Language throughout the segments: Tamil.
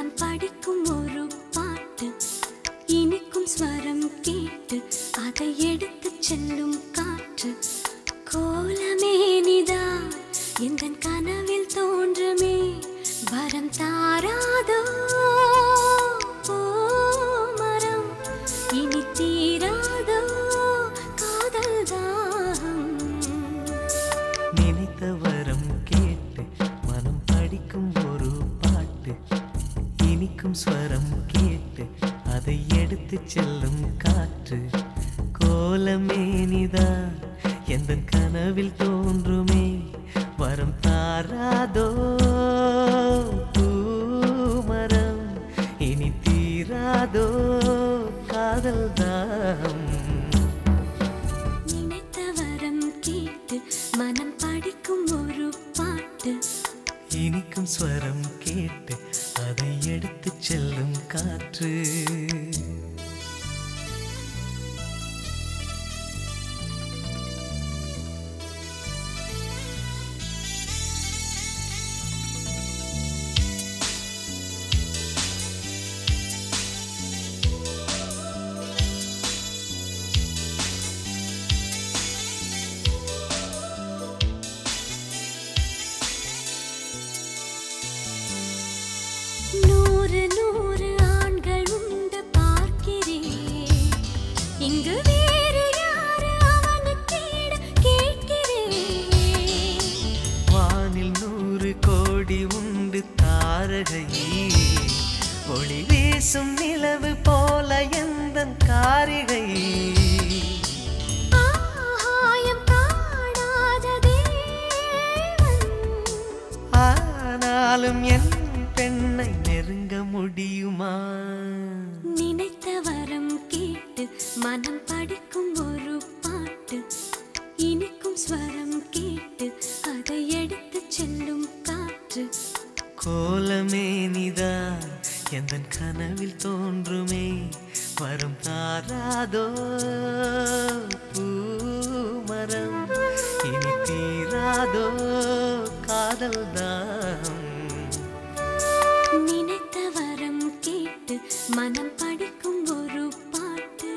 மனம் படிக்கும் ஒரு பாட்டு இனிக்கும் ஸ்வரம் கேட்டு அதை எடுத்து செல்லும் காற்று கோலமே நிதா எந்த கனவில் தோன்றுமே வரம் தாராதோ ஓ மரம் இனி தீராதோ காதல் தாகம் நினைத்த வரம் கேட்டு மனம் படிக்கும் ஒரு பாட்டு இனிக்கும் ஸ்வரம் கேட்டு அதை எடுத்து செல்லும் காற்று கோலமேனிதான் எந்த கனவில் தோன்றுமே வரம் தாராதோ பூமரம் இனி தீராதோ காதல் தாம் நினைத்த வரம் கேட்டு மனம் படிக்கும் ஒரு பாட்டு இனிக்கும் ஸ்வரம் கேட்டு அதை எடுத்து செல்லும் காற்று நூறு நூறு ஆண்கள் உண்டு பார்க்கிறேன் இங்கு வேறு யாரு அவனுக்கேட கேட்கிறேன் வானில் நூறு கோடி உண்டு தாரகை ஒளி வீசும் நிலவு போல எந்த காரிகை ஆகாயம் காணாத தேவன் ஆனாலும் என் பெண்ணை நெருங்க முடியுமா நினைத்த வரம் கேட்டு மனம் படிக்கும் ஒரு பாட்டு இனிக்கும் ஸ்வரம் கேட்டு அதை எடுத்து செல்லும் காற்று கோலமேனிதான் எந்த கனவில் தோன்றுமே வரும் தாராதோ பூமரம் இனி தீராதோ காதல் தான் நினைத்த வரம் கேட்டு மனம் படிக்கும் ஒரு பாட்டு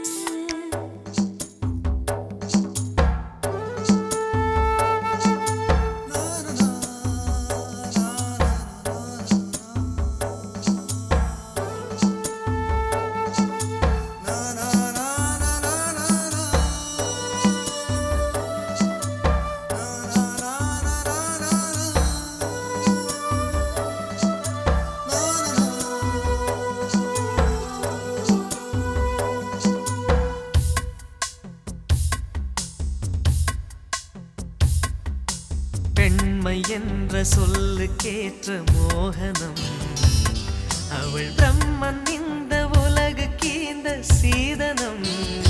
பெண்மை என்ற சொல்லுக்கேற்ற மோகனம் அவள் பிரம்மன் இந்த உலகுக்கு இந்த சீதனம்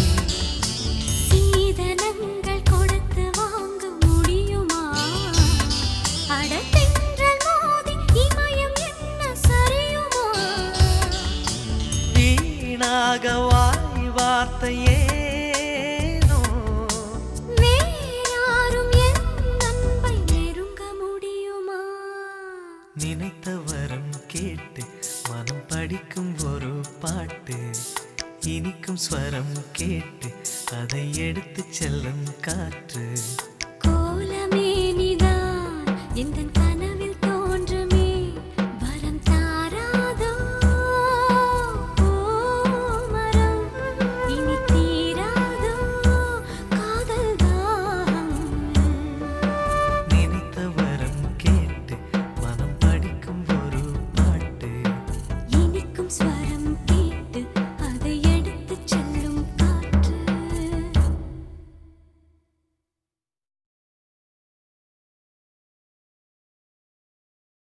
சீதனங்கள் கொடுத்து வாங்க முடியுமா அடத்தென்றல் மோதி இமயம் என்ன சரியுமா வீணாக வாய் வார்த்தையேனோ வேறாரும் என் அன்பை நெருங்க முடியுமா நினைத்த வரம் கேட்டு மனம் படிக்கும் ஒரு பாட்டு இனிக்கும் ஸ்வரம் கேட்டு அதை எடுத்து செல்லும் காற்று கோலமேனிதான் எந்தன்